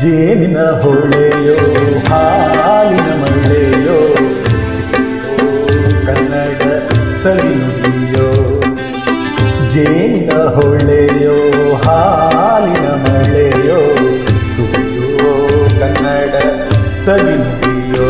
ಜೇನಿನ ಹೊಳೆಯೋ ಹಾಲಿನ ಮಳೆಯೋ ಸಿಕ್ಕೋ ಕನ್ನಡ ಸವಿನುಡಿಯೋ ಜೇನಿನ ಹೊಳೆಯೋ ಹಾಲಿನ ಮಳೆಯೋ ಸುಳಿಯೋ ಕನ್ನಡ ಸವಿನುಡಿಯೋ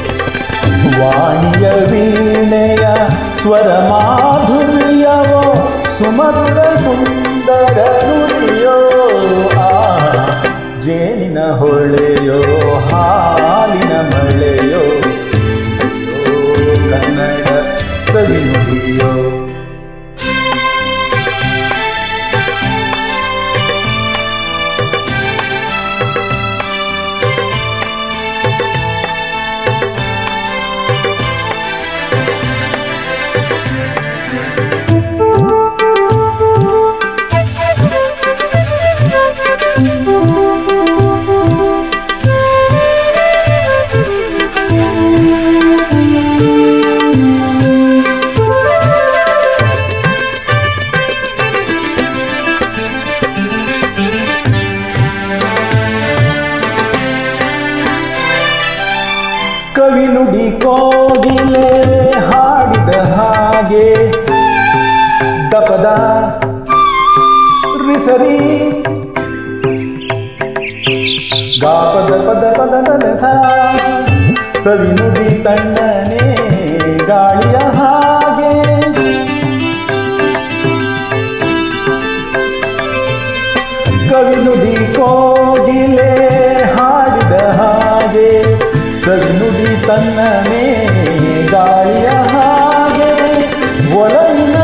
ವಾಣಿಯ ವೀಣೆಯ ಸ್ವರ ಮಾಧುರ್ಯವೋ ಸುಮಧುರ ಸುಂದರ ನುಡಿಯೋ ಆ ಜೇನಿನ ಹೊಳೆಯೋ ಹಾಲಿನ ಮಳೆಯೋ ಸುಳಿಯೋ ಕನ್ನಡ ಸವಿನುಡಿಯೋ ಕವಿ ನುಡಿ ಕೋಗಿಲೆ ಹಾಡಿದ ಹಾಗೆ ದಪದ ರಿಸರಿ ಗಾಪದ ಪದ ಪದ ದನಸ ಸವಿ ನುಡಿ ತಣ್ಣನೆ ಗಾಳಿಯ ಹಾಗೆ ಕವಿ ನುಡಿ ಕೋಗಿಲೆ ಹಾಡಿದ ಹಾಗೆ ಸವಿನುಡಿ ತನ್ನನೇ ಗಾಳಿಯ ಹಾಗೆ ಒಲವಿನ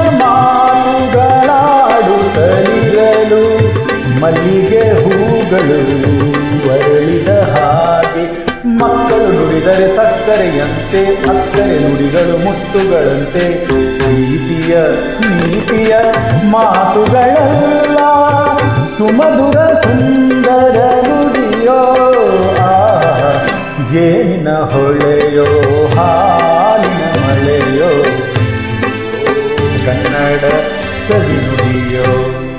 ಮಾತುಗಳಾಡುತ್ತಲಿರಲು ಮಲ್ಲಿಗೆ ಹೂಗಳು ಅರಳಿದ ಹಾಗೆ ಮಕ್ಕಳು ನುಡಿದರೆ ಸಕ್ಕರೆಯಂತೆ ಅಕ್ಕರೆ ನುಡಿಗಳು ಮುತ್ತುಗಳಂತೆ ಪ್ರೀತಿಯ ನೀತಿಯ ಮಾತುಗಳೆಲ್ಲ ಸುಮಧುರ ಸುಂದರ ನುಡಿಯೋ ಆ ಜೇನಿನ ಹೊಳೆಯೋ ಹಾಲಿನ ಮಳೆಯೋ ಸಿಹಿಯೋ ಕನ್ನಡ ಸವಿ ನುಡಿಯೋ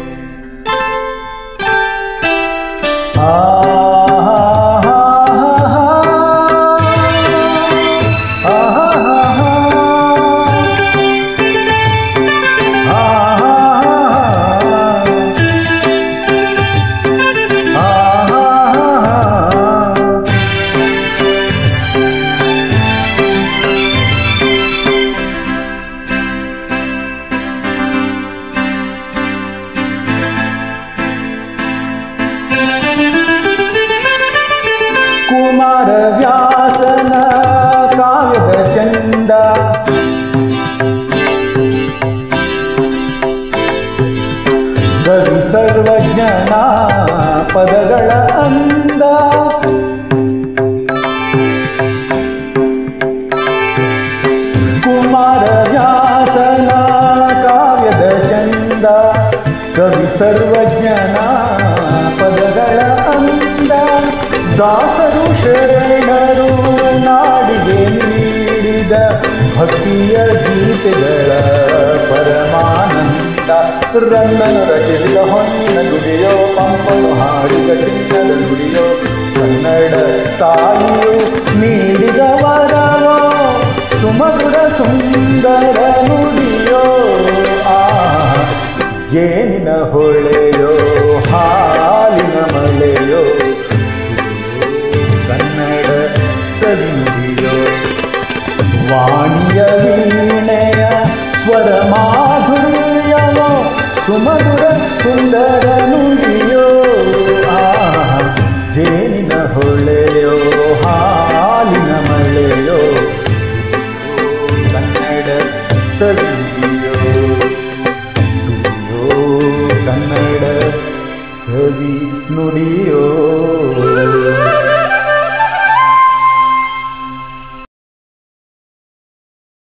ಆ ಕುಮಾರ ವ್ಯಾಸನ ಕಾವ್ಯದ ಚಂದ ಕವಿ ಸರ್ವಜ್ಞನ ಪದಗಳ ಅಂದ ಕುಮಾರ ವ್ಯಾಸನ ಕಾವ್ಯದ ಚಂದ ಕವಿ ಸರ್ವಜ್ಞನ ಪದಗಳ ಅಂದ ದಾಸರು ಶರಣರು ನಾಡಿಗೆ ನೀಡಿದ ಭಕ್ತಿಯ ಗೀತೆಗಳ ಪರಮಾನಂದ ರನ್ನನು ರಚಿಸಿದ ಹೊನ್ನಿನ ನುಡಿಯೋ ಪಂಪನು ಹಾಡಿದ ಚಿನ್ನದ ನುಡಿಯೋ ಕನ್ನಡ ತಾಯಿಯು ನೀಡಿದ ವರವೋ ಸುಮಧುರ ಸುಂದರ ನುಡಿಯೋ ಆ ಜೇನಿನ ಹೊಳೆಯೋ ಹಾಲಿನ ಮಳೆಯೋ ಸಿಹಿಯೋ ಕನ್ನಡ ಸವಿನುಡಿಯೋ ವಾಣಿಯ ವೀಣೆಯ ಸ್ವರ ಮಾಧುರ್ಯವೋ ಸುಮಧುರ ಸುಂದರ